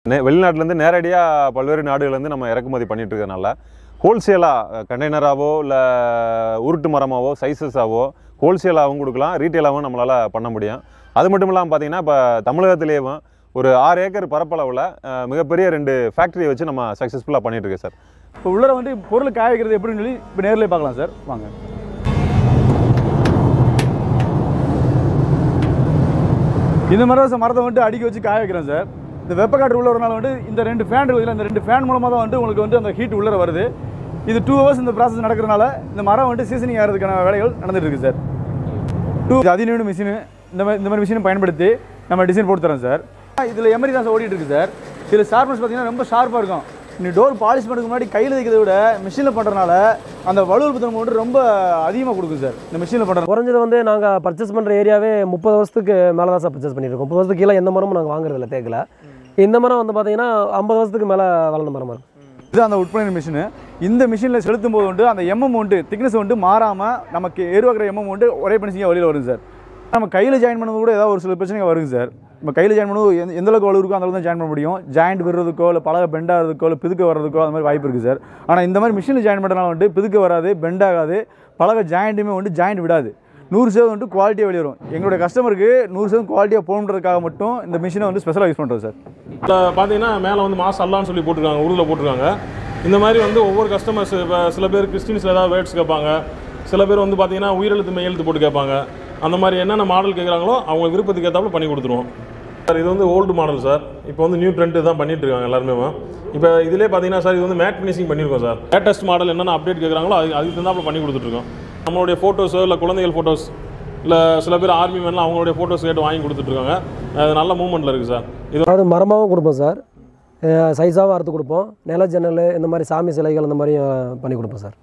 நே வெளிநாட்டிலேருந்து நேரடியாக பல்வேறு நாடுகள்லேருந்து நம்ம இறக்குமதி பண்ணிட்டு இருக்கறனால ஹோல்சேலாக கண்டெய்னராகவோ இல்லை உருட்டு மரமாவோ சைஸஸாவோ ஹோல்சேலாகவும் கொடுக்கலாம் ரீட்டெயிலாகவும் நம்மளால் பண்ண முடியும் அது மட்டும் இல்லாமல் பார்த்தீங்கன்னா இப்போ தமிழகத்திலேயும் ஒரு ஆறு ஏக்கர் பரப்பளவில் அஹ், மிகப்பெரிய ரெண்டு ஃபேக்ட்ரியை வச்சு நம்ம சக்ஸஸ்ஃபுல்லாக பண்ணிட்டு இருக்கோம் சார் இப்போ உள்ளர வந்து பொருள் காய வைக்கிறது எப்படின்னு சொல்லி இப்போ நேர்லயே பார்க்கலாம் சார் வாங்க இந்த மாதிரி தான் சார் மரத்தை வந்துட்டு அடிக்க வச்சு காய வைக்கிறோம் சார் இந்த வெப்பக்காற்று உள்ள வரனால வந்து இந்த ரெண்டு ஃபேன் இருக்குதுல இந்த ரெண்டு ஃபேன் மூலமாக தான் வந்து உங்களுக்கு வந்து அந்த ஹீட் உள்ளர வருது இது டூ ஹவர்ஸ் இந்த ப்ராசஸ் நடக்கிறனால இந்த மரம் வந்துட்டு சீசனிங் ஆகிறதுக்கான வேலைகள் நடந்துட்டு இருக்கு சார் டூ அதிநவீன மிஷினு இந்த மாதிரி இந்த மாதிரி மிஷினை பயன்படுத்தி நம்ம டிசைன் போட்டு தரோம் சார் இதில் எமரி தான் சார் ஓடிட்டு இருக்கு சார் இதில் ஷார்ப்னஸ் பார்த்தீங்கன்னா ரொம்ப ஷார்ப்பாக இருக்கும் நீ டோர் பாலிஷ் பண்ணுறதுக்கு முன்னாடி கையில் வைக்கிறத விட மிஷினில் பண்ணுறதுனால அந்த வலுவல் தன்மை வந்து ரொம்ப அதிகமாக கொடுக்கும் சார் இந்த மிஷினில் பண்ணுறது குறைஞ்சது வந்து நாங்கள் பர்ச்சேஸ் பண்ணுற ஏரியாவே முப்பது வருஷத்துக்கு மேலே தான் சார் பர்ச்சேஸ் பண்ணியிருக்கோம் முப்பது வருஷத்துக்கு கீழே எந்த மரமும் நாங்கள் வாங்குறதில்ல தேக்கில் இந்த மரம் வந்து பார்த்தீங்கன்னா ஐம்பது வருஷத்துக்கு மேலே வளர்ந்த மரமாக இருக்கும் இது அந்த உட்பணி மிஷினு இந்த மிஷினில் செலுத்தும் போது வந்து அந்த எம்எம் வந்து திக்னஸ் வந்து மாறாமல் நமக்கு எருவாக்குற எம்எம் வந்து ஒரே பினிஷிங்காக வெளியில் வரும் சார் நம்ம கையில் ஜாயின் பண்ணும்போது கூட ஏதாவது ஒரு சில பிரச்சனைகள் வருங்க சார் நம்ம கையில் ஜாயின் பண்ணும்போது எந்த எந்த அளவுக்கு வலு இருக்கோ அந்த அளவுக்கு தான் ஜாயின் பண்ண முடியும் ஜாயிண்ட் விடுறதுக்கோ இல்லை பழக பெண்ட் ஆகிறதுக்கோ இல்லை பிதுக்க வர்றதுக்கோ அந்த மாதிரி வாய்ப்பு இருக்குது சார் ஆனால் இந்த மாதிரி மிஷினில் ஜாயின் பண்ணுறதுனால வந்துட்டு பிதுக்க வராது பெண்ட் ஆகாது பழக ஜாயிண்ட்டுமே வந்து ஜாயிண்ட் விடாது நூறு சதவீதம் வந்துட்டு குவாலிட்டியாக வெளியே வரும் எங்களுடைய கஸ்டமருக்கு நூறு சதவீதம் குவாலிட்டியாக போகணுன்றதுக்காக மட்டும் இந்த மிஷினை வந்து ஸ்பெஷலாக யூஸ் பண்ணுறோம் சார் இதில் பார்த்தீங்கன்னா மேலே வந்து மாஸ் அல்லான்னு சொல்லி போட்டிருக்காங்க உருளில் போட்டிருக்காங்க இந்த மாதிரி வந்து ஒவ்வொரு கஸ்டமர்ஸ் இப்போ சில பேர் கிறிஸ்டின்ஸில் ஏதாவது வேர்ட்ஸ் கேட்பாங்க சில பேர் வந்து பார்த்தீங்கன்னா உயிரெழுத்து மெய்யெழுத்து போட்டு கேட்பாங்க அந்த மாதிரி என்னென்ன மாடல் கேட்குறாங்களோ அவங்க விருப்பத்துக்கு ஏற்றாப்புல பண்ணி கொடுத்துருவோம் சார் இது வந்து ஓல்டு மாடல் சார் இப்போ வந்து நியூ ட்ரெண்ட் தான் பண்ணிட்டு இருக்காங்க எல்லாருமே இப்போ இதிலே பார்த்தீங்கன்னா சார் இது வந்து மேட் ஃபினிஷிங் பண்ணியிருக்கோம் சார் லேட்டஸ்ட் மாடல் என்னென்ன அப்டேட் கேட்குறாங்களோ அது அதுக்கு தகுந்தாப்புல பண்ணி கொடுத்துட்ருக்கோம் நம்மளுடைய ஃபோட்டோஸோ இல்லை குழந்தைகள் ஃபோட்டோஸ் இல்லை சில பேர் ஆர்மி மேன்லாம் அவங்களுடைய ஃபோட்டோஸ் கேட்டு வாங்கி கொடுத்துட்ருக்காங்க அது நல்ல மூவ்மெண்ட்டில் இருக்குது சார் இது அதாவது மரமாகவும் கொடுப்போம் சார் சைஸாகவும் அறுத்து கொடுப்போம் நில ஜன்னல் இந்த மாதிரி சாமி சிலைகள் இந்த மாதிரியும் பண்ணி கொடுப்போம் sir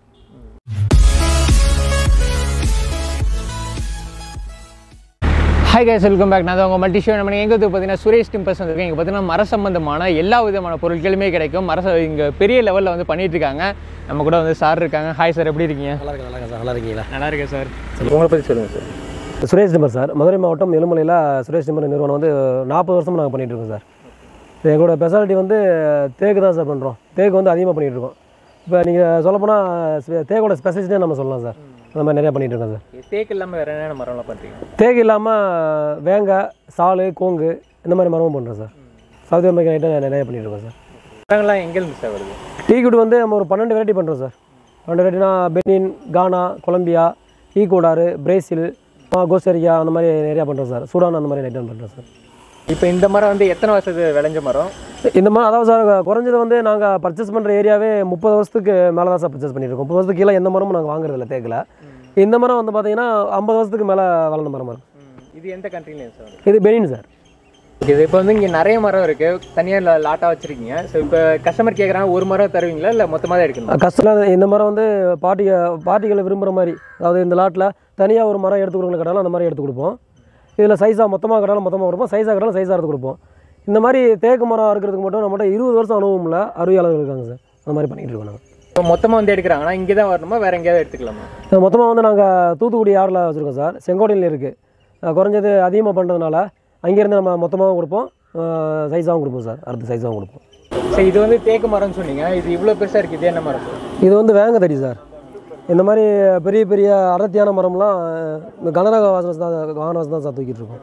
hi guys welcome back நான் தான் உங்கள் மல்டி ஷோ நம்ம எங்கே வந்து பார்த்தீங்கன்னா சுரேஷ் டிம்பர்ஸ் வந்திருக்கேன் இங்கே பார்த்தீங்கன்னா மர சம்பந்தமான எல்லா விதமான பொருட்களுமே கிடைக்கும் மர ச- இங்கே பெரிய லெவலில் வந்து பண்ணிட்டு இருக்காங்க நம்ம கூட வந்து சார் இருக்காங்க ஹாய் சார் எப்படி இருக்கீங்க நல்லா இருக்கு நல்லா இருக்கு சார் நல்லா இருக்கீங்களா நல்லா இருக்கேன் சார் உங்களை பற்றி சொல்லுங்கள் sir Suresh timber sir Madurai மாவட்டம் எலுமலையில் சுரேஷ் டிம்பர் நிறுவனம் வந்து நாற்பது வருஷமாக நாங்கள் பண்ணிகிட்டு இருக்கோம் சார் இது எங்களோட ஸ்பெஷாலிட்டி வந்து தேக்கு தான் சார் பண்ணுறோம் தேக்கு வந்து அதிகமாக பண்ணிகிட்டு இருக்கோம் இப்போ நீங்கள் சொல்லப்போனால் தேக்கோட ஸ்பெஷலிஸ்டே நம்ம சொல்லலாம் சார் அந்த மாதிரி நிறையா பண்ணிகிட்டு இருக்கோம் சார் தேக்கு இல்லாமல் வேறு என்னென்ன மரம்லாம் பண்ணுறீங்க தேக்கு இல்லாமல் வேங்காய் சால் கோங்கு இந்த மாதிரி மரமும் பண்ணுறோம் சார் சவுதி அமெரிக்கன் ஐட்டம் நிறைய பண்ணிட்டு இருக்கோம் சார் மரங்கள்லாம் எங்கேருந்து சார் வருது டீ குட் வந்து நம்ம ஒரு பன்னெண்டு வெரைட்டி பண்ணுறோம் சார் பன்னெண்டு வெரைட்டினா Benin Ghana Colombia Ecuador Brazil Costa Rica அந்த மாதிரி நிறையா பண்ணுறோம் சார் சூடான் அந்த மாதிரி ஐட்டம் பண்ணுறோம் சார் இப்போ இந்த மரம் வந்து எத்தனை வருஷத்து விளைஞ்ச மரம் இந்த மாதிரி அதாவது சார் குறைஞ்சது வந்து நாங்கள் பர்ச்சேஸ் பண்ணுற ஏரியாவே முப்பது வருஷத்துக்கு மேலே தான் சார் பர்ச்சேஸ் பண்ணியிருக்கோம் முப்பது வருஷத்துக்கு கீழே எந்த மரமும் நாங்கள் வாங்குறதில்ல தேக்கில் இந்த மரம் வந்து பார்த்தீங்கன்னா ஐம்பது வருஷத்துக்கு மேலே வளர்ந்த மரம் இருக்கும் இது எந்த கண்ட்ரிலேயும் சார் இது பெனின் சார் இது இப்போ வந்து இங்கே நிறைய மரம் இருக்குது தனியாக லாட்டாக வச்சுருக்கீங்க ஸோ இப்போ கஸ்டமர் கேட்குறாங்க ஒரு மரம் தருவீங்களா இல்லை மொத்தமாக தான் எடுக்கணும் கஷ்டம் இந்த மரம் வந்து பார்ட்டி பார்ட்டிகளை விரும்புகிற மாதிரி அதாவது இந்த லாட்டில் தனியாக ஒரு மரம் எடுத்து கொடுங்க கேட்டாலும் அந்த மாதிரி எடுத்து கொடுப்போம் இதில் சைஸாக மொத்தமாக கேட்டாலும் மொத்தமாக கொடுப்போம் சைஸாக கேட்டாலும் சைஸாக எடுத்து கொடுப்போம் இந்த மாதிரி தேக்கு மரம் இருக்கிறதுக்கு மட்டும் நம்மகிட்ட இருபது வருஷம் அனுபவம் இல்லை அறிவியலாளர்கள் இருக்காங்க சார் அந்த மாதிரி பண்ணிகிட்டு இருக்கோம் நாங்கள் இப்போ மொத்தமாக வந்து எடுக்கிறாங்கன்னா இங்கே தான் வரணுமா வேறு எங்கேயாவது எடுத்துக்கலாமா மொத்தமாக வந்து நாங்கள் தூத்துக்குடி ஆறில் வச்சுருக்கோம் சார் செங்கோட்டையில் இருக்குது குறைஞ்சது அதிகமாக பண்ணுறதுனால அங்கேருந்து நம்ம மொத்தமாகவும் கொடுப்போம் சைஸாகவும் கொடுப்போம் சார் அடுத்த சைஸாகவும் கொடுப்போம் சரி இது வந்து தேக்கு மரம்னு சொன்னீங்க இது இவ்வளோ பெருசாக இருக்குது இது என்ன மரம் இது வந்து வேங்க தடி சார் இந்த மாதிரி பெரிய பெரிய அடர்த்தியான மரம்லாம் இந்த கனரக வாசனை தான் வாகன வாசனை தான் சார் தூக்கிட்டு இருக்கோம்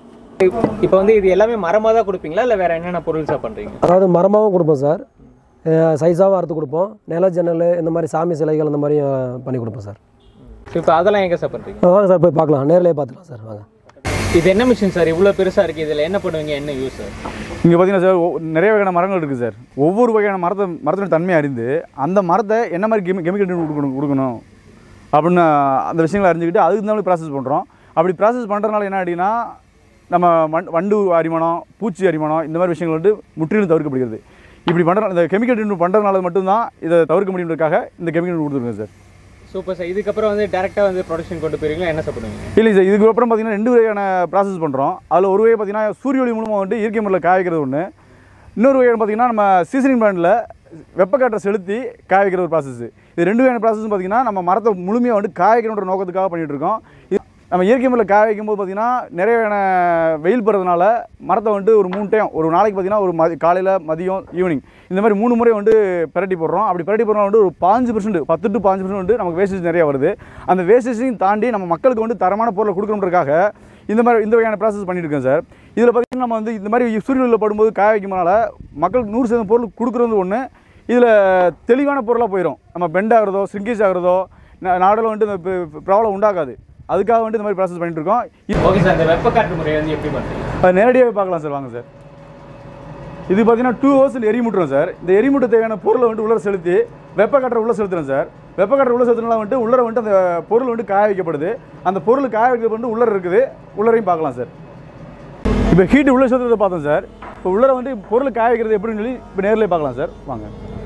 இப்போ வந்து இது எல்லாமே மரமாக தான் கொடுப்பீங்களா இல்லை வேறு என்னென்ன பொருள் சார் பண்ணுறீங்க அதாவது மரமாகவும் கொடுப்போம் சார் சைஸாகவும் அறுத்து கொடுப்போம் நில ஜன்னல் இந்த மாதிரி சாமி சிலைகள் இந்த மாதிரியும் பண்ணி கொடுப்போம் சார் இப்போ அதெல்லாம் எங்கே சார் பண்ணுறீங்க வாங்க சார் போய் பார்க்கலாம் நேர்லயே பார்த்துக்கலாம் சார் வாங்க இது என்ன மிஷின் சார் இவ்வளோ பெருசாக இருக்குது இதில் என்ன பண்ணுவீங்க என்ன யூஸ் சார் இங்கே பார்த்தீங்கன்னா சார் ஒ- நிறைய வகையான மரங்கள் இருக்குது சார் ஒவ்வொரு வகையான மரத்தை மரத்தின் தன்மையை அறிந்து அந்த மரத்தை என்ன மாதிரி கெமி கெமிக்கல் கொடுக்கணும் கொடுக்கணும் அப்படின்னு அந்த விஷயங்களை அறிஞ்சுக்கிட்டு அதுக்கு தகுந்த ப்ராசஸ் பண்ணுறோம் அப்படி ப்ராசஸ் பண்ணுறதுனால என்ன அப்படின்னா நம்ம வண் வண்டு அரிமானம் பூச்சி அரிமானம் இந்த மாதிரி விஷயங்கள் வந்து முற்றிலும் தவிர்க்கப்படுகிறது இப்படி பண்ணுற இந்த கெமிக்கல் ட்ரீட்மெண்ட் பண்ணுறதுனால மட்டும்தான் இதை தவிர்க்க முடியுன்றதுக்காக இந்த கெமிக்கல் கொடுத்துருக்கோம் சார் சூப்பர் சார் இதுக்கப்புறம் வந்து டேரெக்டாக வந்து ப்ரொடக்ஷன் கொண்டு போயிருவீங்களா என்ன சார் பண்ணுவீங்க இல்லை சார் இதுக்கப்புறம் பார்த்தீங்கன்னா ரெண்டு வகையான ப்ராசஸ் பண்ணுறோம் அதில் ஒரு வகை பார்த்தீங்கன்னா சூரிய ஒளி மூலமாக வந்து இயற்கை முறையில் காய வைக்கிறது ஒன்று இன்னொரு வகை பார்த்தீங்கன்னா நம்ம சீசனிங் பிளான்ட்டில் வெப்பக்காற்றை செலுத்தி காய வைக்கிற ஒரு ப்ராசஸ் இது ரெண்டு வகையான ப்ராசஸ் பார்த்தீங்கன்னா நம்ம மரத்தை முழுமையாக வந்து காய வைக்கணுன்ற நோக்கத்துக்காக பண்ணிட்டு இருக்கோம் இது நம்ம இயற்கை முறையில் காய வைக்கும் போது பார்த்தீங்கன்னா நிறைய வெயில் படுறதுனால மரத்தை வந்துட்டு ஒரு மூணு டைம் ஒரு நாளைக்கு பார்த்தீங்கன்னா ஒரு மதி காலையில் மதியம் ஈவினிங் இந்த மாதிரி மூணு முறை வந்து பிரட்டி போடுறோம் அப்படி பிரட்டி போடுறோம் வந்து ஒரு பாஞ்சு பர்சன்ட் பத்து டு பாஞ்சு பர்சன்ட் வந்து நமக்கு வேஸ்டேஜ் நிறைய வருது அந்த வேஸ்டேஜையும் தாண்டி நம்ம மக்களுக்கு வந்து தரமான பொருளை கொடுக்கணுன்றக்காக இந்த மாதிரி இந்த வகையான ப்ராசஸ் பண்ணிட்டு இருக்கோம் சார் இதில் பார்த்தீங்கன்னா நம்ம வந்து இந்த மாதிரி சூரியனில் படும்போது காய வைக்கும்போது மக்களுக்கு நூறு சதவீதம் பொருள் கொடுக்குறது ஒன்று இதில் தெளிவான பொருளாக போயிடும் நம்ம பெண்ட் ஆகிறதோ ஸ்ரிங்கேஜ் ஆகிறதோ நாடில் வந்துட்டு இந்த ப்ராப்ளம் உண்டாகாது அதுக்காக வந்துட்டு இந்த மாதிரி ப்ராசஸ் பண்ணிட்டு இருக்கோம் இது- ஓகே சார் இந்த வெப்பக்காற்று முறை வந்து எப்படி பண்ணுறீங்க அது நேரடியாகவே பார்க்கலாம் சார் வாங்க சார் இது பார்த்தீங்கன்னா டூ ஹவர்ஸ் எரிமுட்டுறோம் சார் இந்த எரிமுட்ட தேவையான பொருளை வந்துட்டு உள்ளே செலுத்தி வெப்பக்காற்றை உள்ளே செலுத்துறோம் சார் வெப்பக்காற்றை உள்ளே செலுத்தினால வந்துட்டு உள்ளே வந்துட்டு அந்த பொருள் வந்துட்டு காய வைக்கப்படுது அந்த பொருள் காய வைக்கப்பட்டு உள்ளே இருக்குது உள்ளரையும் பார்க்கலாம் சார் இப்போ ஹீட் உள்ள செலுத்துறதை பார்த்தோம் சார் இப்போ உள்ளர வந்து பொருள் காய வைக்கிறது எப்படின்னு சொல்லி இப்போ நேரில் பார்க்கலாம் சார் வாங்க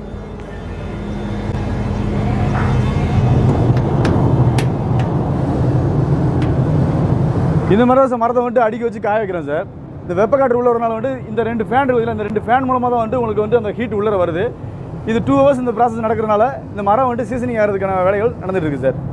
இந்த மாதிரி தான் சார் மரத்தை வந்துட்டு அடிக்க வச்சு காய வைக்கிறோம் சார் இந்த வெப்பக்காற்று உள்ள வரனால வந்து இந்த ரெண்டு ஃபேன் இருக்குதுல இந்த ரெண்டு ஃபேன் மூலமாக தான் வந்து உங்களுக்கு வந்து அந்த ஹீட் உள்ளர வருது இது டூ ஹவர்ஸ் இந்த ப்ராசஸ் நடக்கிறனால இந்த மரம் வந்துட்டு சீசனிங் ஆகிறதுக்கான வேலைகள் நடந்துட்டு இருக்கு சார்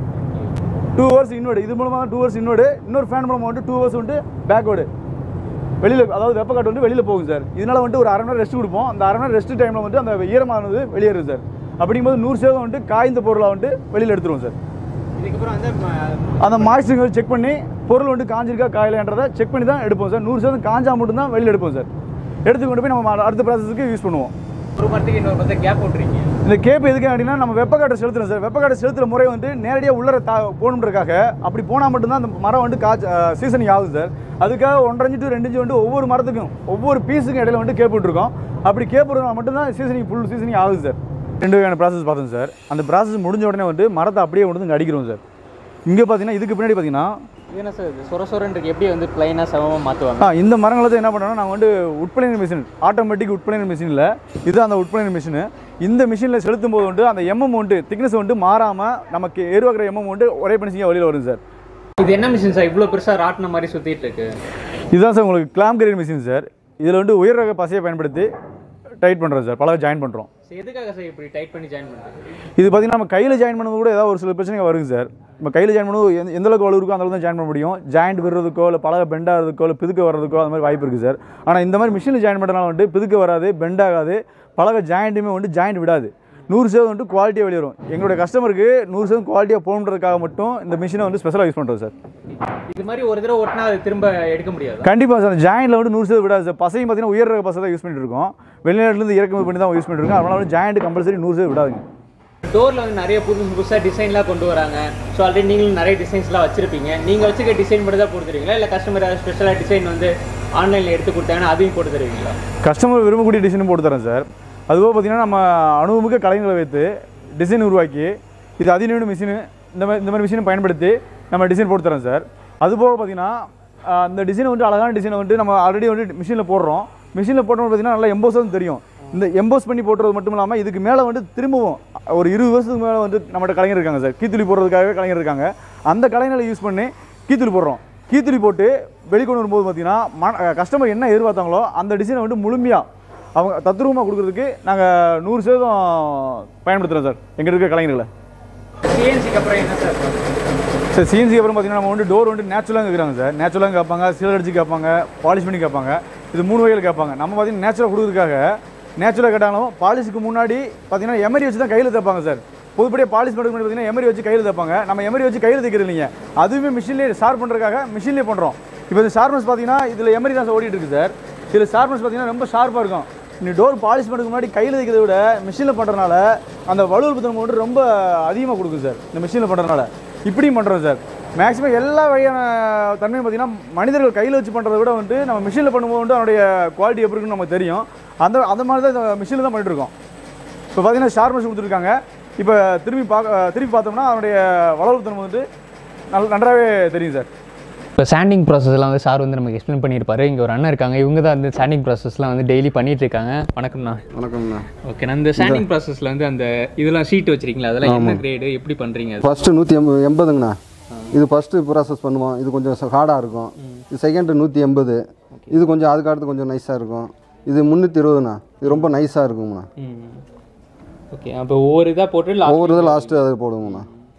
டூ ஹவர்ஸ் இன்னோடு இது மூலமாக டூ ஹவர்ஸ் இன்னோடு இன்னொரு ஃபேன் மூலமாக வந்துட்டு டூ ஹவர்ஸ் வந்துட்டு பேக்வேர்டு வெளியில் அதாவது வெப்பக்காற்று வந்து வெளியில் போகும் சார் இதனால வந்துட்டு ஒரு அரை மணி நேரம் ரெஸ்ட் கொடுப்போம் அந்த அரை மணி நேரம் ரெஸ்ட் டைமில் வந்து அந்த ஈரமானது வெளியேறும் சார் அப்படிங்கும்போது நூறு சதவீதம் வந்துட்டு காய்ந்த பொருளை வந்துட்டு வெளியில் எடுத்துருவோம் சார் இதுக்கப்புறம் வந்து அந்த மாய்ஸ்சரிங் செக் பண்ணி பொருள் வந்து காஞ்சிருக்கா காயலைன்றதை செக் பண்ணி தான் எடுப்போம் சார் நூறு சதவீதம் காஞ்சா மட்டும் தான் வெளியில் எடுப்போம் சார் எடுத்து கொண்டு போய் நம்ம அடுத்த ப்ராசஸுக்கு யூஸ் பண்ணுவோம் ஒரு மரத்துக்கு இன்னொரு மரத்துக்கு கேப் விட்றீங்க இந்த கேப் எதுக்கு அப்படின்னா நம்ம வெப்பக்காட்டை செலுத்துறோம் சார் வெப்பக்காட்டை செலுத்துற முறை வந்து நேரடியாக உள்ளர தா போகணுன்றக்காக அப்படி போனால் மட்டும்தான் அந்த மரம் வந்து காய்ச்ச சீசனிங் ஆகுது சார் அதுக்காக ஒன்றரை இன்ச்சு டு ரெண்டு இன்ச்சு வந்து ஒவ்வொரு மரத்துக்கும் ஒவ்வொரு பீஸுக்கும் இடையில வந்து கேப் விட்டுருக்கோம் அப்படி கேப் விடுறதுனால மட்டும்தான் சீசனிங் ஃபுல் சீசனிங் ஆகுது சார் ரெண்டு வகையான ப்ராசஸ் பார்த்தோம் சார் அந்த ப்ராசஸ் முடிஞ்ச உடனே வந்து மரத்தை அப்படியே கொண்டு வந்து இங்க அடிக்கிறோம் சார் இங்கே பார்த்தீங்கன்னா இதுக்கு பின்னாடி பார்த்தீங்கன்னா இது என்ன சார் இது சொர சொரன்றது எப்படி வந்து பிளைனாக சமமாக மாற்றுவாங்க ஆ இந்த மரங்களை தான் என்ன பண்ணோம்னா நாங்கள் வந்து உட்பளைஞர் மிஷின் ஆட்டோமேட்டிக் உட்பளைஞர் மிஷினில் இது அந்த உட்பளைஞர் மிஷினு இந்த மிஷினில் செலுத்தும் போது வந்து அந்த எம்எம் வந்து திக்னஸ் வந்து மாறாமல் நமக்கு எருவாக்குற எம்எம் வந்து ஒரே பனிசிங்க வெளியில் வரும் சார் இது என்ன மிஷின் சார் இவ்வளோ பெருசாக ராட்டின மாதிரி சுற்றிட்டு இருக்கு இதுதான் சார் உங்களுக்கு கிளாம் கிரேட் மிஷின் சார் இதில் வந்து உயர் ரக பசையை பயன்படுத்தி டைட் பண்ணுறோம் சார் பழக ஜாயின் பண்ணுறோம் சரி எதுக்காக சார் இப்படி டைட் பண்ணி ஜாயின் பண்ணுறது இது பார்த்தீங்கன்னா நம்ம கையில் ஜாயின் பண்ணுறது கூட ஏதாவது ஒரு சில பிரச்சனைகள் வருங்க சார் நம்ம கையில் ஜாயின் பண்ணும்போது எந்த- எந்த அளவுக்கு வலு இருக்கோ அந்த அளவுக்கு தான் ஜாயின் பண்ண முடியும் ஜாயிண்ட் விடுறதுக்கோ இல்லை பழக பெண்ட் ஆகிறதுக்கோ இல்லை பிதுக்க வர்றதுக்கோ அந்த மாதிரி வாய்ப்பு இருக்குது சார் ஆனால் இந்த மாதிரி மிஷினில் ஜாயின் பண்ணுறதுனால வந்துட்டு பிதுக்க வராது பெண்ட் ஆகாது பழக ஜாயிண்ட்டுமே வந்து ஜாயிண்ட் விடாது நூறு சதவீதம் வந்துட்டு குவாலிட்டியாக வெளியேறும் எங்களுடைய கஸ்டமருக்கு நூறு சதவீதம் குவாலிட்டியாக போகணுன்றதுக்காக மட்டும் இந்த மிஷினை வந்து ஸ்பெஷலாக யூஸ் பண்ணுறோம் சார் இது மாதிரி ஒரு தடவை ஒட்டினா அது திரும்ப எடுக்க முடியாது கண்டிப்பாக சார் ஜாயிண்டில் வந்து நூறு சதவீதம் விடாது சார் பசையும் பார்த்தீங்கன்னா உயர் ரக பசை தான் யூஸ் பண்ணிட்டு இருக்கோம் வெளிநாட்டிலேருந்து இறக்குமதி பண்ணி தான் யூஸ் பண்ணிட்டு இருக்கோம் அதனால வந்து ஜாயிண்ட் கம்பல்சரி நூறு சதவீதம் விடாதுங்க டோரில் வந்து நிறைய புதுசு புதுசாக டிசைன்லாம் கொண்டு வராங்க ஸோ ஆல்ரெடி நீங்களும் நிறைய டிசைன்ஸ்லாம் வச்சிருப்பீங்க நீங்கள் வச்சுக்க டிசைன் மட்டும் தான் போட்டு தருவீங்களா இல்லை கஸ்டமர் ஏதாவது ஸ்பெஷலாக டிசைன் வந்து ஆன்லைனில் எடுத்து கொடுத்தாங்கன்னா அதையும் போட்டு தருவீங்களா கஸ்டமர் விரும்பக்கூடிய டிசைன் போட்டு தரேன் சார் அதுபோக பார்த்தீங்கன்னா நம்ம அனுபவமிக்க கலைஞர்களை வைத்து டிசைன் உருவாக்கி இது அதிநவீன மிஷினு இந்த மாதிரி இந்த மாதிரி மிஷினை பயன்படுத்தி நம்ம டிசைன் போட்டு தரோம் சார் அதுபோக பார்த்தீங்கன்னா ஆஹ், அந்த டிசைனை வந்து அழகான டிசைனை வந்து நம்ம ஆல்ரெடி வந்து மிஷினில் போடுறோம் மிஷினில் போட்டோம்னு பார்த்தீங்கன்னா நல்லா எம்போஸ் தெரியும் இந்த எம்போஸ் பண்ணி போட்டுறது மட்டும் இல்லாமல் இதுக்கு மேலே வந்து திரும்பவும் ஒரு இருபது வருஷத்துக்கு மேலே வந்து நம்மகிட்ட கலைஞர் இருக்காங்க சார் கீத்துளி போடுறதுக்காகவே கலைஞர் இருக்காங்க அந்த கலைஞரை யூஸ் பண்ணி கீத்துளி போடுறோம் கீத்துளி போட்டு வெளிக்கொண்டு வரும்போது பார்த்தீங்கன்னா மன கஸ்டமர் என்ன எதிர்பார்த்தாங்களோ அந்த டிசைனை வந்து முழுமையாக அவங்க தத்ரூபமாக கொடுக்குறதுக்கு நாங்கள் நூறு சதவீதம் பயன்படுத்துகிறோம் சார் எங்கள் இருக்க கலைஞர்களை சிஎன்சிக்கு அப்புறம் என்ன சார் சார் சிஎன்சி அப்புறம் பார்த்தீங்கன்னா நம்ம வந்து டோர் வந்து நேச்சுரலாக கேட்குறாங்க சார் நேச்சுரலாக கேட்பாங்க சீல் அடிச்சு கேட்பாங்க பாலிஷ் பண்ணி கேட்பாங்க இது மூணு வகையில் கேட்பாங்க நம்ம பார்த்தீங்கன்னா நேச்சுரலாக கொடுக்குறதுக்காக நேச்சுரலாக கேட்டாலும் பாலிஷுக்கு முன்னாடி பார்த்தீங்கன்னா எமரி வச்சு தான் கையில் தைப்பாங்க சார் பொதுப்படியாக பாலிஷ் பண்ணுறது முன்னாடி பார்த்தீங்கன்னா எமரி வச்சு கையில் தைப்பாங்க நம்ம எமரி வச்சு கையில் தைக்கிறது இல்லைங்க அதுவுமே மிஷின்லேயே ஷார்ப் பண்ணுறதுக்காக மிஷின்லேயே பண்ணுறோம் இப்போ இந்த ஷார்ப்னஸ் பார்த்தீங்கன்னா இதில் எமரி தான் சார் ஓடிட்டு இருக்கு சார் இதில் ஷார்ப்னஸ் பார்த்தீங்கன்னா ரொம்ப ஷார்ப்பாக இருக்கும் இந்த டோர் பாலிஷ் பண்ணுறதுக்கு முன்னாடி கையில் தைக்கிறத விட மிஷினில் பண்ணுறதுனால அந்த வலுவழுப்பு தன்மை வந்து ரொம்ப அதிகமாக கொடுக்கும் சார் இந்த மிஷினில் பண்ணுறதுனால இப்படியும் பண்ணுறோம் சார் மேக்ஸிமம் எல்லா வகையான தன்மையும் பார்த்தீங்கன்னா மனிதர்கள் கையில் வச்சு பண்ணுறத விட வந்து நம்ம மிஷினில் பண்ணும்போது வந்து அதனுடைய குவாலிட்டி எப்படி இருக்குன்னு நமக்கு தெரியும் அந்த அந்த மாதிரி தான் இந்த மிஷினில் தான் பண்ணிட்டு இருக்கோம் இப்போ பார்த்தீங்கன்னா ஷார்ப்னஸ் கொடுத்துருக்காங்க இப்போ திரும்பி பார்க்க திருப்பி பார்த்தோம்னா அதனுடைய வளர்வு தன்மை வந்து நல்ல நன்றாகவே தெரியும் சார் இப்போ சாண்டிங் ப்ராசஸ்லாம் வந்து சார் வந்து நமக்கு எக்ஸ்பிளைன் பண்ணியிருப்பாரு இங்கே ஒரு அண்ணன் இருக்காங்க இவங்க தான் வந்து சாண்டிங் ப்ராசஸ்லாம் வந்து டெய்லி பண்ணிட்டு இருக்காங்க வணக்கம்ண்ணா வணக்கம்ண்ணா ஓகே நான் இந்த சாண்டிங் ப்ராசஸில் வந்து அந்த இதெல்லாம் ஷீட் வச்சிருக்கீங்களா அதெல்லாம் என்ன கிரேடு எப்படி பண்ணுறீங்க அது ஃபஸ்ட்டு நூற்றி எண்பது எண்பதுங்கண்ணா இது ஃபஸ்ட்டு ப்ராசஸ் பண்ணுவோம் இது கொஞ்சம் ஹார்டாக இருக்கும் இது செகண்டு நூற்றி எண்பது இது கொஞ்சம் அதுக்கு அடுத்து கொஞ்சம் நைஸாக இருக்கும் இது முந்நூற்றி இருபதுண்ணா இது ரொம்ப நைஸாக இருக்குங்கண்ணா ஓகே அப்போ ஒவ்வொரு இதாக போட்டு last- ஒவ்வொரு இதில் லாஸ்ட்டு அது போடுவோங்கண்ணா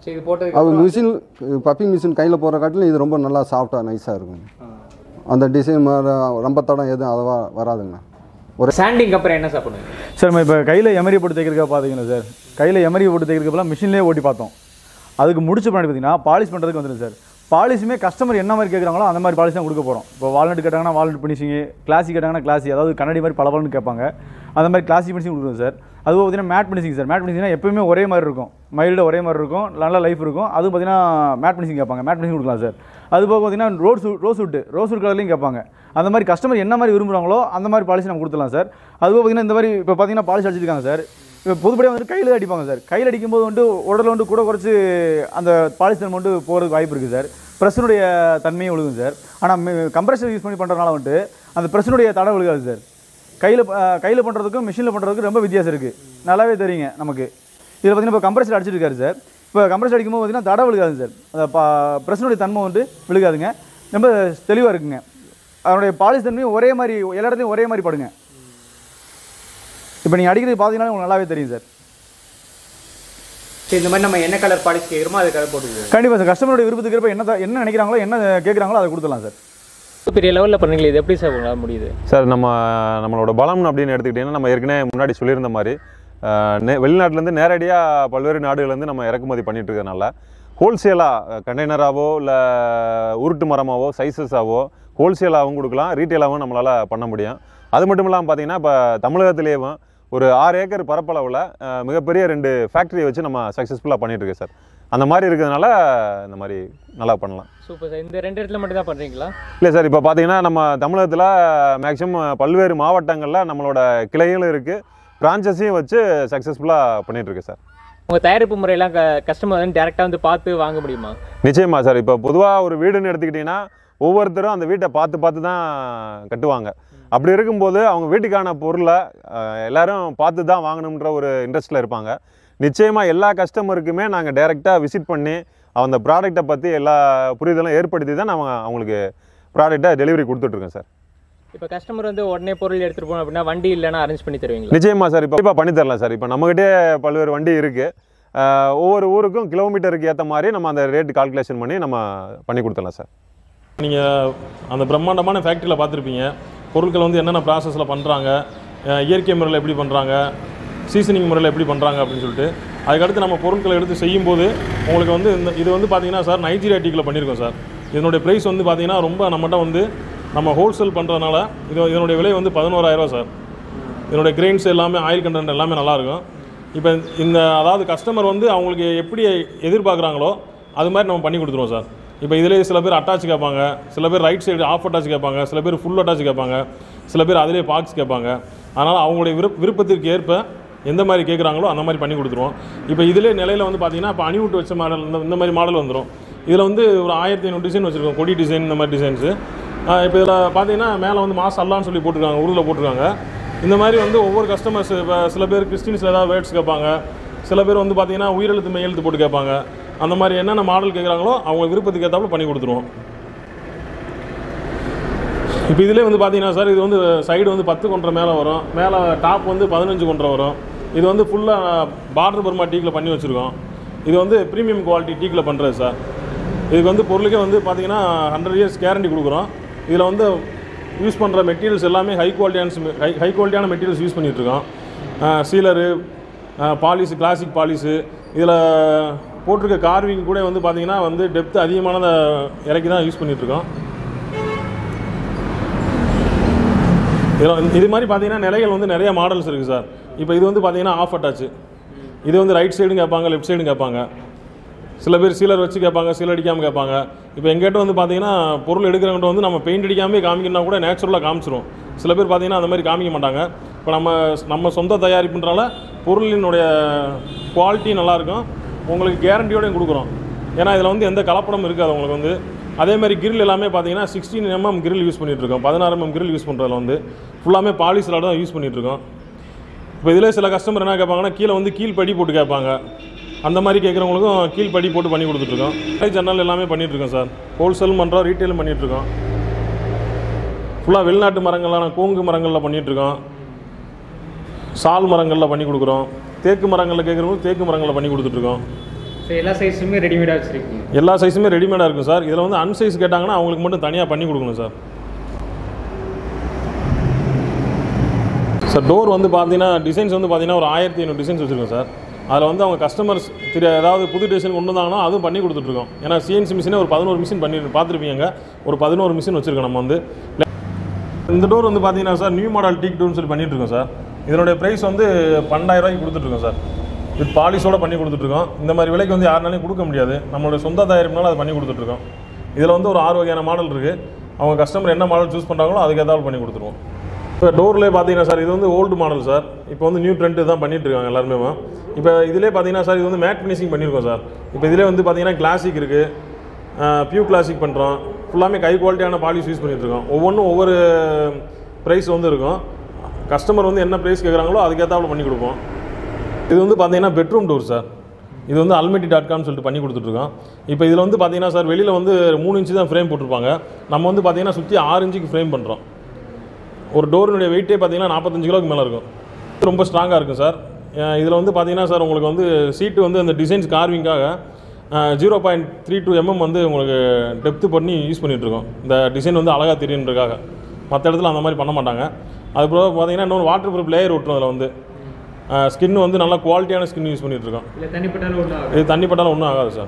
சரி இது போட்டதுக்கு அது மிஷின் பப்பிங் மிஷின் கையில் போகிற காட்டிலும் இது ரொம்ப நல்லா சாஃப்டாக நைஸாக இருக்கும் அந்த டிசைன் ரொம்ப தடம் எதுவும் அதவா வராதுங்கண்ணா ஒரு சாண்டிங் அப்புறம் என்ன சார் பண்ணுவீங்க சார் நம்ம இப்போ கையில் எமரி போட்டு தைக்கிறதுக்காக பார்த்தீங்கன்னா சார் கையில் எமரி போட்டு தைக்கிறதுக்கெல்லாம் மிஷின்லேயே ஓட்டி பார்த்தோம் அதுக்கு முடிச்ச பின்னாடி பார்த்தீங்கன்னா பாலிஷ் பண்ணுறதுக்கு வந்துடும் சார் பாலிஷுமே கஸ்டமர் என்ன மாதிரி கேட்குறாங்களோ அந்த மாதிரி பாலிஷ் தான் கொடுக்க போகிறோம் இப்போ வால்நட் கேட்டாங்கன்னா வால்நட் ஃபினிஷிங்கு கிளாசி கேட்டாங்கன்னா கிளாசி அதாவது கண்ணாடி மாதிரி பளபளன்னு கேட்பாங்க அந்த மாதிரி கிளாசி ஃபினிஷிங் கொடுக்குறோம் சார் அதுவும் பார்த்தீங்கன்னா மேட் ஃபினிஷிங் சார் மேட் ஃபினிஷிங்னா எப்பவுமே ஒரே மாதிரி இருக்கும் மைல்டு ஒரே மாதிரி இருக்கும் நல்ல லைஃப் இருக்கும் அதுவும் பார்த்தீங்கன்னா மேட் ஃபினிஷிங் கேட்பாங்க மேட் ஃபினிஷிங் கொடுக்கலாம் சார் அது போக பார்த்தீங்கன்னா ரோட் சூ ரோஸ் வுட்டு ரோஸ் வுட் கலர்லையும் கேட்பாங்க அந்த மாதிரி கஸ்டமர் என்ன மாதிரி விரும்புகிறாங்களோ அந்த மாதிரி பாலிசி நம்ம கொடுத்துடலாம் சார் அதுவும் பார்த்தீங்கன்னா இந்த மாதிரி இப்போ பார்த்தீங்கன்னா பாலிசி அடிச்சிருக்காங்க சார் இப்போ பொதுப்படியாக வந்து கையில் தான் அடிப்பாங்க சார் கையில் அடிக்கும்போது வந்து உடலில் வந்து கூட குறைச்சி அந்த பாலிசி தன்மை வந்து போகிறதுக்கு வாய்ப்பு இருக்குது சார் ப்ரெஸ்ஸுடைய தன்மையும் விழுகும் சார் ஆனால் கம்ப்ரெஷர் யூஸ் பண்ணி பண்ணுறதுனால வந்துட்டு அந்த ப்ரெஸ்ஸுடைய தடை விழுகாது சார் கையில் கையில் பண்ணுறதுக்கும் மிஷினில் பண்ணுறதுக்கும் ரொம்ப வித்தியாசம் இருக்குது நல்லாவே தெரியுங்க நமக்கு இதில் பார்த்தீங்கன்னா இப்போ கம்ப்ரெஷர் அடிச்சிருக்காரு சார் இப்போ கம்ப்ரெஷர் அடிக்கும்போது பார்த்தீங்கன்னா தடை விழுகாது சார் அந்த பா ப்ரெஸ்ஸுடைய தன்மை வந்து விழுகாதுங்க ரொம்ப தெளிவாக இருக்குங்க அதனுடைய பாலிசி தன்மையும் ஒரே மாதிரி எல்லா இடத்துலையும் ஒரே மாதிரி படுங்க இப்போ நீங்கள் அடிக்கிறது பார்த்தீங்கன்னா உங்களுக்கு நல்லாவே தெரியும் சார் சரி இந்த மாதிரி நம்ம என்ன கலர் பாலிஷ் கேட்குறோமோ அது கலர் போட்டுக்குவோம் கண்டிப்பாக சார் கஸ்டமருடைய விருப்பத்துக்கு ஏற்ப என்ன த- என்ன நினைக்கிறாங்களோ என்ன கேட்குறாங்களோ அதை கொடுத்துடலாம் சார் பெரிய லெவலில் பண்ணுறீங்களே இது எப்படி சார் உங்களால் முடியுது சார் நம்ம நம்மளோட பலம் அப்படின்னு எடுத்துக்கிட்டிங்கன்னா நம்ம ஏற்கனவே முன்னாடி சொல்லியிருந்த மாதிரி அஹ், நே- வெளிநாட்டிலேருந்து நேரடியாக பல்வேறு நாடுகள்லேருந்து நம்ம இறக்குமதி பண்ணிட்டு இருக்கறனால ஹோல்சேலாக கண்டெய்னராகவோ இல்லை உருட்டு மரமாவோ சைஸஸாவோ ஹோல்சேலாகவும் கொடுக்கலாம் ரீட்டெயிலாகவும் நம்மளால் பண்ண முடியும் அது மட்டும் இல்லாமல் பார்த்தீங்கன்னா இப்போ தமிழகத்திலேயும் ஒரு ஆறு ஏக்கர் பரப்பளவில் அஹ், மிகப்பெரிய ரெண்டு ஃபேக்ட்ரியை வச்சு நம்ம சக்ஸஸ்ஃபுல்லாக பண்ணிட்டு இருக்கோம் சார் அந்த மாதிரி இருக்கிறதுனால இந்த மாதிரி நல்லா பண்ணலாம் சூப்பர் சார் இந்த ரெண்டு இடத்துல மட்டும் தான் பண்ணுறீங்களா இல்லை சார் இப்போ பார்த்தீங்கன்னா நம்ம தமிழகத்தில் மேக்ஸிமம் பல்வேறு மாவட்டங்களில் நம்மளோட கிளைகளும் இருக்குது பிரான்ச்சஸையும் வச்சு சக்ஸஸ்ஃபுல்லாக பண்ணிகிட்ருக்கு சார் உங்கள் தயாரிப்பு முறையெல்லாம் க கஸ்டமர் வந்து டேரெக்டாக வந்து பார்த்து வாங்க முடியுமா நிச்சயமா சார் இப்போ பொதுவாக ஒரு வீடுன்னு எடுத்துக்கிட்டிங்கன்னா ஒவ்வொருத்தரும் அந்த வீட்டை பார்த்து பார்த்து தான் கட்டுவாங்க அப்படி இருக்கும்போது அவங்க வீட்டுக்கான பொருளை அஹ், எல்லாரும் பார்த்து தான் வாங்கணுன்ற ஒரு இன்ட்ரெஸ்ட்டில் இருப்பாங்க நிச்சயமாக எல்லா கஸ்டமருக்குமே நாங்கள் டைரெக்டாக விசிட் பண்ணி அந்த ப்ராடக்ட்டை பற்றி எல்லா புரிதலும் ஏற்படுத்தி தான் நம்ம அவங்களுக்கு ப்ராடக்ட்டை டெலிவரி கொடுத்துட்ருக்கோம் சார் இப்போ கஸ்டமர் வந்து உடனே பொருள் எடுத்துகிட்டு போகணும் அப்படின்னா வண்டி இல்லைன்னா அரேஞ்ச் பண்ணி தருவீங்களா நிச்சயமா சார் இப்போ கண்டிப்பாக பண்ணி தரலாம் சார் இப்போ நம்மகிட்டே பல்வேறு வண்டி இருக்குது ஒவ்வொரு ஊருக்கும் கிலோமீட்டருக்கு ஏற்ற மாதிரி நம்ம அந்த ரேட் கால்குலேஷன் பண்ணி நம்ம பண்ணி கொடுத்துடலாம் சார் நீங்கள் அந்த பிரம்மாண்டமான ஃபேக்ட்ரியில் பார்த்துருப்பீங்க பொருட்கள் வந்து என்னென்ன ப்ராசஸில் பண்ணுறாங்க இயற்கை முறையில் எப்படி பண்ணுறாங்க சீசனிங் முறையில் எப்படி பண்ணுறாங்க அப்படின்னு சொல்லிட்டு அதுக்கடுத்து நம்ம பொருட்களை எடுத்து செய்யும்போது உங்களுக்கு வந்து இந்த இது வந்து பார்த்தீங்கன்னா சார் நைஜீரியா டீக்கில் பண்ணியிருக்கோம் சார் இதனுடைய ப்ரைஸ் வந்து பார்த்தீங்கன்னா ரொம்ப நம்மகிட்ட வந்து நம்ம ஹோல்சேல் பண்ணுறதுனால இது இதனுடைய விலை வந்து பதினோராயிரரூவா சார் இதனுடைய கிரெயின்ஸ் எல்லாமே ஆயில் கண்டென்ட் எல்லாமே நல்லாயிருக்கும் இப்போ இந்த அதாவது கஸ்டமர் வந்து அவங்களுக்கு எப்படி எதிர்பார்க்குறாங்களோ அது மாதிரி நம்ம பண்ணி கொடுத்துருவோம் சார் இப்போ இதிலே சில பேர் அட்டாச் கேட்பாங்க சில பேர் ரைட் சைடு ஆஃப் அட்டாச் கேட்பாங்க சில பேர் ஃபுல் அட்டாச் கேட்பாங்க சில பேர் அதிலே பாக்ஸ் கேட்பாங்க அதனால் அவங்களுடைய விருப்ப விருப்பத்திற்கு ஏற்ப எந்த மாதிரி கேட்குறாங்களோ அந்த மாதிரி பண்ணி கொடுத்துருவோம் இப்போ இதிலே நிலையில் வந்து பார்த்தீங்கன்னா இப்போ அணிவிட்டு வச்ச மாடல் இந்த இந்த மாதிரி மாடல் வந்துடும் இதில் வந்து ஒரு ஆயிரத்தி ஐநூறு டிசைன் வச்சுருக்கோம் கொடி டிசைன் இந்த மாதிரி டிசைன்ஸு இப்போ இதில் பார்த்தீங்கன்னா மேலே வந்து மாஸ் அல்லான்னு சொல்லி போட்டிருக்காங்க உருளில் போட்டிருக்காங்க இந்த மாதிரி வந்து ஒவ்வொரு கஸ்டமர்ஸ் இப்போ சில பேர் கிறிஸ்டின்ஸில் ஏதாவது வேர்ட்ஸ் கேட்பாங்க சில பேர் வந்து பார்த்தீங்கன்னா உயிரெழுத்து மெய்யெழுத்து போட்டு கேட்பாங்க அந்த மாதிரி என்னென்ன மாடல் கேட்குறாங்களோ அவங்க விருப்பத்துக்கு ஏற்றாப்புல பண்ணி கொடுத்துருவோம் இப்போ இதிலே வந்து பார்த்தீங்கன்னா சார் இது வந்து சைடு வந்து பத்து கொண்டரை மேலே வரும் மேலே டாப் வந்து பதினஞ்சு கொண்டரை வரும் இது வந்து ஃபுல்லாக பார்டர் பர்மா டீக்கில் பண்ணி வச்சுருக்கோம் இது வந்து ப்ரீமியம் குவாலிட்டி டீக்கில் பண்ணுறது சார் இதுக்கு வந்து பொருளுக்கே வந்து பார்த்தீங்கன்னா ஹண்ட்ரட் இயர்ஸ் கேரண்டி கொடுக்குறோம் இதில் வந்து யூஸ் பண்ணுற மெட்டீரியல்ஸ் எல்லாமே ஹை குவாலிட்டியான ஹை ஹை குவாலிட்டியான மெட்டீரியல்ஸ் யூஸ் பண்ணிகிட்ருக்கோம் சீலரு பாலிஸு கிளாசிக் பாலிஸு இதில் போட்டிருக்க கார்விங் கூட வந்து பார்த்தீங்கன்னா வந்து டெப்த் அதிகமானதை இறக்கி தான் யூஸ் பண்ணிகிட்ருக்கோம் இதில் இது மாதிரி பார்த்தீங்கன்னா நிலைகள் வந்து நிறைய மாடல்ஸ் இருக்குது சார் இப்போ இது வந்து பார்த்தீங்கன்னா ஆஃப் அட்டாச்சு இது வந்து ரைட் சைடும் கேட்பாங்க லெஃப்ட் சைடும் கேட்பாங்க சில பேர் சீலர் வச்சு கேட்பாங்க சீல் அடிக்காமல் கேட்பாங்க இப்போ எங்கிட்ட வந்து பார்த்தீங்கன்னா பொருள் எடுக்கிறவங்க வந்து நம்ம பெயிண்ட் அடிக்காமே காமிக்கணும்னா கூட நேச்சுரலாக காமிச்சிரும் சில பேர் பார்த்தீங்கன்னா அந்த மாதிரி காமிக்க மாட்டாங்க இப்போ நம்ம நம்ம சொந்த தயாரிப்புன்றால பொருளினுடைய குவாலிட்டி நல்லாயிருக்கும் உங்களுக்கு கேரண்டியோடையும் கொடுக்குறோம் ஏன்னா இதில் வந்து எந்த கலப்படமும் இருக்காது உங்களுக்கு வந்து அதே மாதிரி கிரில் எல்லாமே பார்த்தீங்கன்னா சிக்ஸ்டீன் எம்எம் கிரில் யூஸ் பண்ணிகிட்ருக்கோம் பதினாறு எம்எம் கிரில் யூஸ் பண்ணுறதுல வந்து ஃபுல்லாமே பாலிஸ்லாட தான் யூஸ் பண்ணிகிட்ருக்கோம் இப்போ இதில் சில கஸ்டமர் என்ன கேட்பாங்கன்னா கீழே வந்து கீழ் படி போட்டு கேட்பாங்க அந்த மாதிரி கேட்குறவங்களுக்கும் கீழ் படி போட்டு பண்ணி கொடுத்துட்ருக்கோம் ஜன்னல் எல்லாமே பண்ணிகிட்ருக்கோம் சார் ஹோல்சேல் பண்ணுறோம் ரீட்டெயிலும் பண்ணிகிட்ருக்கோம் ஃபுல்லாக வெளிநாட்டு மரங்களான கோங்கு மரங்களில் பண்ணிகிட்ருக்கோம் சால் மரங்களில் பண்ணி கொடுக்குறோம் தேக்கு மரங்களில் கேட்குறவங்க தேக்கு மரங்களில் பண்ணி கொடுத்துட்ருக்கோம் ஸோ எல்லா சைஸுமே ரெடிமேடாக வச்சுருக்கீங்க எல்லா சைஸுமே ரெடிமேடாக இருக்கும் சார் இதில் வந்து அன்சைஸ் கேட்டாங்கன்னா அவங்களுக்கு மட்டும் தனியாக பண்ணி கொடுக்கணும் சார் சார் டோர் வந்து பார்த்தீங்கன்னா டிசைன்ஸ் வந்து பார்த்தீங்கன்னா ஒரு ஆயிரத்தி ஐநூறு டிசைன்ஸ் வச்சுருக்கோம் சார் அதில் வந்து அவங்க கஸ்டமர்ஸ் திரு ஏதாவது புது டிசைன் கொண்டு வந்தாங்கன்னா அதுவும் பண்ணி கொடுத்துட்ருக்கோம் ஏன்னா சிஎன்சி மிஷினே ஒரு பதினோரு மிஷின் பண்ணி பார்த்துருப்பீங்க ஒரு பதினோரு மிஷின் வச்சுருக்கோம் நம்ம வந்து இந்த டோர் வந்து பார்த்தீங்கன்னா சார் நியூ மாடல் டீக் டோர்னு சொல்லி பண்ணிட்டு இருக்கோம் சார் இதனுடைய ப்ரைஸ் வந்து பன்னெண்டாயிரம் ரூபாய்க்கு கொடுத்துட்ருக்கோம் சார் வித் பாலிஷோட பண்ணி கொடுத்துட்ருக்கோம் இந்த மாதிரி விலைக்கு வந்து யாருனாலையும் கொடுக்க முடியாது நம்மளுடைய சொந்த தயாரிப்புனால அதை பண்ணி கொடுத்துட்ருக்கோம் இதில் வந்து ஒரு ஆறு வகையான மாடல் இருக்குது அவங்க கஸ்டமர் என்ன மாடல் சூஸ் பண்ணுறாங்களோ அதுக்கு ஏதாவது பண்ணி கொடுத்துருவோம் இப்போ டோர்லேயே பார்த்தீங்கன்னா சார் இது வந்து ஓல்டு மாடல் சார் இப்போ வந்து நியூ ட்ரெண்ட் தான் பண்ணிட்டு இருக்காங்க எல்லாருமே இப்போ இதிலே பார்த்தீங்கன்னா சார் இது வந்து மேட் ஃபினிஷிங் பண்ணியிருக்கோம் சார் இப்போ இதிலே வந்து பார்த்தீங்கன்னா கிளாசிக் இருக்குது பியூ கிளாசிக் பண்ணுறோம் ஃபுல்லாமே கை குவாலிட்டியான பாலிஷ் யூஸ் பண்ணிட்டு இருக்கோம் ஒவ்வொன்றும் ஒவ்வொரு ப்ரைஸ் வந்து இருக்கும் கஸ்டமர் வந்து என்ன ப்ரைஸ் கேட்குறாங்களோ அதுக்கேற்றாப்புல பண்ணி கொடுப்போம் இது வந்து பார்த்தீங்கன்னா பெட்ரூம் டோர் சார் இது வந்து அல்மெட்டி டாட் காம் சொல்லிட்டு பண்ணி கொடுத்துட்ருக்கோம் இப்போ இதில் வந்து பார்த்தீங்கன்னா சார் வெளியில் வந்து மூணு இன்ச்சு தான் ஃப்ரேம் போட்டிருப்பாங்க நம்ம வந்து பார்த்தீங்கன்னா சுற்றி ஆறு இன்ச்சுக்கு ஃப்ரேம் பண்ணுறோம் ஒரு டோரினுடைய வெயிட்டே பார்த்தீங்கன்னா நாற்பத்தஞ்சு கிலோக்கு மேலே இருக்கும் ரொம்ப ஸ்ட்ராங்காக இருக்கும் சார் இதில் வந்து பார்த்தீங்கன்னா சார் உங்களுக்கு வந்து சீட்டு வந்து அந்த டிசைன்ஸ் கார்விங்காக zero point three two mm வந்து உங்களுக்கு டெப்த்து பண்ணி யூஸ் பண்ணிகிட்ருக்கோம் இந்த டிசைன் வந்து அழகாக தெரியுன்றதுக்காக மற்ற இடத்துல அந்த மாதிரி பண்ண மாட்டாங்க அது போக பார்த்தீங்கன்னா இன்னொரு வாட்டர் ப்ரூஃப் லேயர் விட்டுரும் அதில் வந்து ஸ்கின் வந்து நல்லா குவாலிட்டியான ஸ்கின் யூஸ் பண்ணிகிட்ருக்கோம் இல்லை தனிப்பட்டாலும் ஒன்றும் இது தண்ணி பட்டாலும் ஒன்றும் ஆகாது சார்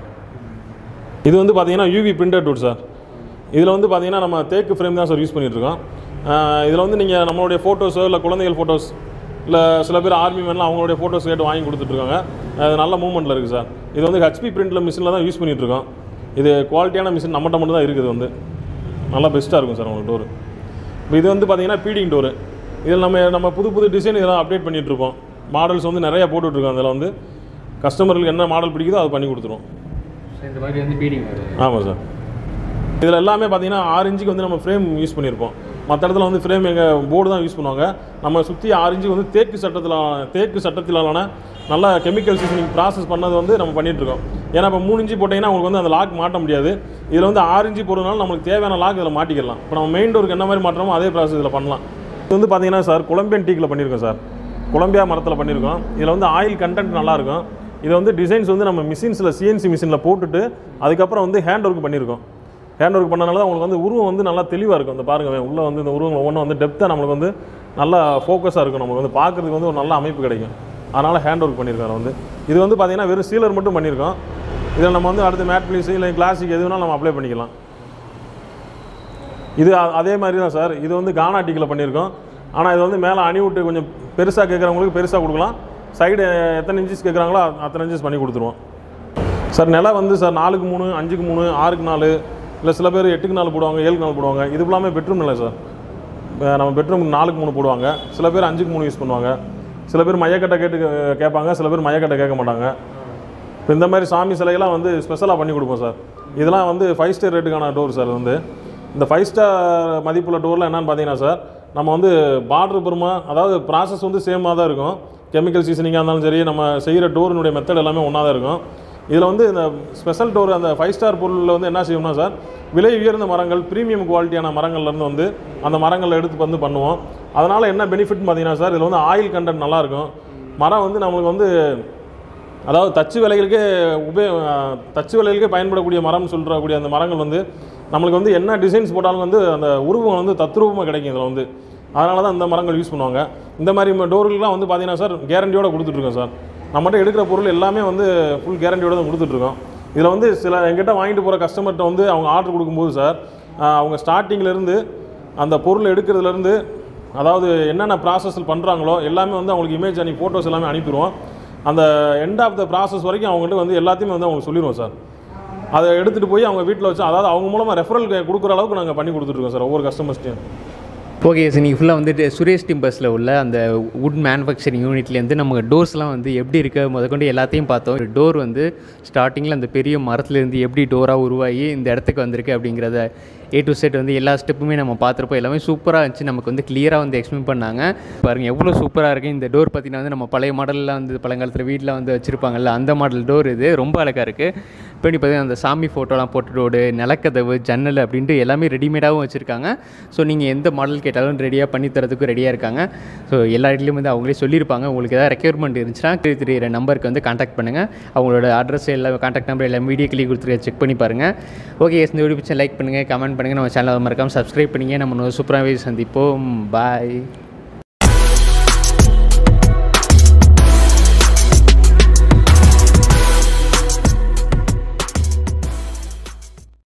இது வந்து பார்த்தீங்கன்னா யூவி பிரிண்டட் wood சார் இதில் வந்து பார்த்தீங்கன்னா நம்ம தேக்கு ஃப்ரேம் தான் சார் யூஸ் பண்ணிகிட்ருக்கோம் இதில் வந்து நீங்கள் நம்மளுடைய ஃபோட்டோஸோ இல்லை குழந்தைகள் ஃபோட்டோஸ் இல்லை சில பேர் ஆர்மி மேன்லாம் அவங்களுடைய ஃபோட்டோஸ் கேட்டு வாங்கி கொடுத்துட்ருக்காங்க அது நல்ல மூவ்மெண்ட்டில் இருக்குது சார் இது வந்து ஹெச்பி பிரிண்டில் மிஷினில் தான் யூஸ் பண்ணிகிட்ருக்கோம் இது குவாலிட்டியான மிஷின் நம்மகிட்ட மட்டும் தான் இருக்குது வந்து நல்லா பெஸ்ட்டாக இருக்கும் சார் உங்களுக்கு டோரு இப்போ இது வந்து பார்த்தீங்கன்னா பீடிங் டோரு இதில் நம்ம நம்ம புது புது டிசைன் இதெல்லாம் அப்டேட் பண்ணிகிட்ருப்போம் மாடல்ஸ் வந்து நிறைய போட்டுட்ருக்கோம் அதில் வந்து கஸ்டமர்களுக்கு என்ன மாடல் பிடிக்குதோ அதை பண்ணி கொடுத்துருவோம் ஸோ இந்த மாதிரி வந்து பீடிங் வருது ஆமாம் சார் இதில் எல்லாமே பார்த்தீங்கன்னா ஆறு இன்ச்சுக்கு வந்து நம்ம ஃப்ரேம் யூஸ் பண்ணியிருப்போம் மற்ற இடத்துல வந்து ஃப்ரேம் எங்கள் போர்டு தான் யூஸ் பண்ணுவாங்க நம்ம சுற்றி ஆறு இன்ச்சு வந்து தேக்கு சட்டத்தில் தேக்கு சட்டத்திலான நல்ல கெமிக்கல் சீசனிங் ப்ராசஸ் பண்ணது வந்து நம்ம பண்ணிகிட்ருக்கோம் ஏன்னா இப்போ மூணு இன்ச்சு போட்டிங்கன்னா உங்களுக்கு வந்து அந்த லாக் மாட்ட முடியாது இதில் வந்து ஆறு இன்ச்சு போடுறதுனால நம்மளுக்கு தேவையான லாக் இதில் மாட்டிக்கலாம் இப்போ நம்ம மெயின் டோருக்கு என்ன மாதிரி மாட்டுறோமோ அதே ப்ராசஸ் இதில் பண்ணலாம் இது வந்து பார்த்தீங்கன்னா சார் குழம்பியன் டீக்கில் பண்ணியிருக்கோம் சார் குழம்பியா மரத்தில் பண்ணியிருக்கோம் இதில் வந்து ஆயில் கண்டென்ட் நல்லாயிருக்கும் இதை வந்து டிசைன்ஸ் வந்து நம்ம மிஷின்ஸில் சிஎன்சி மிஷினில் போட்டுட்டு அதுக்கப்புறம் வந்து ஹேண்ட் ஒர்க் பண்ணியிருக்கோம் ஹேண்ட் ஒர்க் பண்ணனால தான் உங்களுக்கு வந்து உருவம் வந்து நல்லா தெளிவாக இருக்கும் இந்த பாருங்க உள்ளே வந்து இந்த உருவம் ஒவ்வொன்றும் வந்து டெப்த்தாக நம்மளுக்கு வந்து நல்லா ஃபோக்கஸாக இருக்கும் நம்மளுக்கு வந்து பார்க்குறதுக்கு வந்து ஒரு நல்ல அமைப்பு கிடைக்கும் அதனால் ஹேண்ட் ஒர்க் பண்ணியிருக்காரு வந்து இது வந்து பார்த்தீங்கன்னா வெறும் சீலர் மட்டும் பண்ணியிருக்கோம் இதில் நம்ம வந்து அடுத்து மேட் ப்ளீஸ் இல்லை கிளாசிக் எது வேணாலும் நம்ம அப்ளை பண்ணிக்கலாம் இது அ- அதே மாதிரி தான் சார் இது வந்து கானாட்டிக்கில் பண்ணியிருக்கோம் ஆனால் இது வந்து மேலே அணி விட்டு கொஞ்சம் பெருசாக கேட்குறவங்களுக்கு பெருசாக கொடுக்கலாம் சைடு எத்தனை இன்ச்சஸ் கேட்குறாங்களோ அ- அத்தனை இன்ச்சஸ் பண்ணி கொடுத்துருவோம் சார் நிலம் வந்து சார் நாலுக்கு மூணு அஞ்சுக்கு மூணு ஆறுக்கு நாலு இல்லை சில பேர் எட்டுக்கு நாலு போடுவாங்க ஏழுக்கு நாலு போடுவாங்க இது ஃபுல்லாமே பெட்ரூம் நிலை சார் அஹ் நம்ம பெட்ரூம் நாலுக்கு மூணு போடுவாங்க சில பேர் அஞ்சுக்கு மூணு யூஸ் பண்ணுவாங்க சில பேர் மையக்கட்டை கேட்டு கே- கேட்பாங்க சில பேர் மையக்கட்டை கேட்க மாட்டாங்க இப்போ இந்த மாதிரி சாமி சிலையெல்லாம் வந்து ஸ்பெஷலாக பண்ணி கொடுப்போம் சார் இதெல்லாம் வந்து ஃபைவ் ஸ்டார் ரேட்டுக்கான டோர் சார் இது வந்து இந்த ஃபைவ் ஸ்டார் மதிப்புள்ள டோரில் என்னன்னு பார்த்தீங்கன்னா சார் நம்ம வந்து பார்டர் பெருமா அதாவது ப்ராசஸ் வந்து சேமாக தான் இருக்கும் கெமிக்கல் சீசனிங்காக இருந்தாலும் சரி நம்ம செய்கிற டோரினுடைய மெத்தட் எல்லாமே ஒன்றா தான் இருக்கும் இதில் வந்து இந்த ஸ்பெஷல் டோர் அந்த ஃபைவ் ஸ்டார் பொருளில் வந்து என்ன செய்வோம்னா சார் விலை உயர்ந்த மரங்கள் ப்ரீமியம் குவாலிட்டியான மரங்கள்லேருந்து வந்து அந்த மரங்களை எடுத்து வந்து பண்ணுவோம் அதனால் என்ன பெனிஃபிட்னு பார்த்தீங்கன்னா சார் இதில் வந்து ஆயில் கண்டென்ட் நல்லாயிருக்கும் மரம் வந்து நம்மளுக்கு வந்து அதாவது தச்சு வேலைகளுக்கே உபய தச்சு வேலைகளுக்கே பயன்படக்கூடிய மரம் சொல்கிறக்கூடிய அந்த மரங்கள் வந்து நம்மளுக்கு வந்து என்ன டிசைன்ஸ் போட்டாலும் வந்து அந்த உருவம் வந்து தத்ரூபமாக கிடைக்கும் இதில் வந்து அதனால தான் இந்த மரங்கள் யூஸ் பண்ணுவாங்க இந்த மாதிரி டோர்களுக்குலாம் வந்து பார்த்தீங்கன்னா சார் கேரண்டியோட கொடுத்துட்ருக்கோம் சார் நம்மகிட்ட எடுக்கிற பொருள் எல்லாமே வந்து ஃபுல் கேரண்டியோட தான் கொடுத்துட்ருக்கோம் இதில் வந்து சில எங்கிட்ட வாங்கிட்டு போகிற கஸ்டமர்கிட்ட வந்து அவங்க ஆர்டர் கொடுக்கும்போது சார் ஆஹ், அவங்க ஸ்டார்டிங்லேருந்து அந்த பொருள் எடுக்கிறதுலேருந்து அதாவது என்னென்ன ப்ராசஸில் பண்ணுறாங்களோ எல்லாமே வந்து அவங்களுக்கு இமேஜ் அனுப்பி ஃபோட்டோஸ் எல்லாமே அனுப்பிடுவோம் அந்த எண்ட் ஆஃப் த ப்ராசஸ் வரைக்கும் அவங்ககிட்ட வந்து எல்லாத்தையுமே வந்து அவங்க சொல்லிடுவோம் சார் அதை எடுத்துகிட்டு போய் அவங்க வீட்டில் வச்சு அதாவது அவங்க மூலமாக ரெஃபரல் கொடுக்குற அளவுக்கு நாங்கள் பண்ணி கொடுத்துட்ருக்கோம் சார் ஒவ்வொரு கஸ்டமர்ஸ்ட்டையும் ஓகே சார் நீங்கள் ஃபுல்லாக வந்துட்டு சுரேஷ் டிம்பர்ஸில் உள்ள அந்த வுட் மேனுஃபேக்சரிங் யூனிட்லேருந்து நமக்கு டோர்ஸ்லாம் வந்து எப்படி இருக்க முதற்கொண்டு எல்லாத்தையும் பார்த்தோம் டோர் வந்து ஸ்டார்டிங்கில் அந்த பெரிய மரத்துலேருந்து எப்படி டோராக உருவாகி இந்த இடத்துக்கு வந்திருக்கு அப்படிங்கிறத ஏ டு செட் வந்து எல்லா ஸ்டெப்புமே நம்ம பார்த்துருப்போம் எல்லாமே சூப்பராக இருந்துச்சு நமக்கு வந்து கிளியராக வந்து எக்ஸ்பிளைன் பண்ணாங்க பாருங்கள் எவ்வளோ சூப்பராக இருக்குது இந்த டோர் பார்த்தீங்கன்னா வந்து நம்ம பழைய மாடலில் வந்து பழங்காலத்தில் வீட்டில் வந்து வச்சுருப்பாங்கல்ல அந்த மாடல் டோர் இது ரொம்ப அழகாக இருக்குது பின்னாடி பார்த்தீங்கன்னா அந்த சாமி ஃபோட்டோலாம் போட்டு ரோடு நிலக்கதவு ஜன்னல் அப்படின்ட்டு எல்லாமே ரெடிமேடாகவும் வச்சுருக்காங்க ஸோ நீங்கள் எந்த மாடல் கேட்டாலும் ரெடியாக பண்ணி தரதுக்கும் ரெடியாக இருக்காங்க ஸோ எல்லா இடத்துலையும் வந்து அவங்களே சொல்லியிருப்பாங்க உங்களுக்கு ஏதாவது ரெக்யர்மெண்ட் இருந்துச்சுன்னா த்ரீ த்ரீ நம்பருக்கு வந்து காண்டாக்ட் பண்ணுங்கள் அவங்களோட அட்ரஸ் எல்லாம் காண்டாக்ட் நம்பர் எல்லாம் வீடியோ கிளிக் கொடுத்துருக்க செக் பண்ணி பாருங்கள் ஓகே இந்த வீடியோ பிடிச்சா லைக் பண்ணுங்கள் கமெண்ட் பண்ணுங்கள் நம்ம சேனலை மறக்காமல் சப்ஸ்கிரைப் பண்ணிங்க நம்ம இன்னொரு சூப்பராக சந்திப்போம் பாய்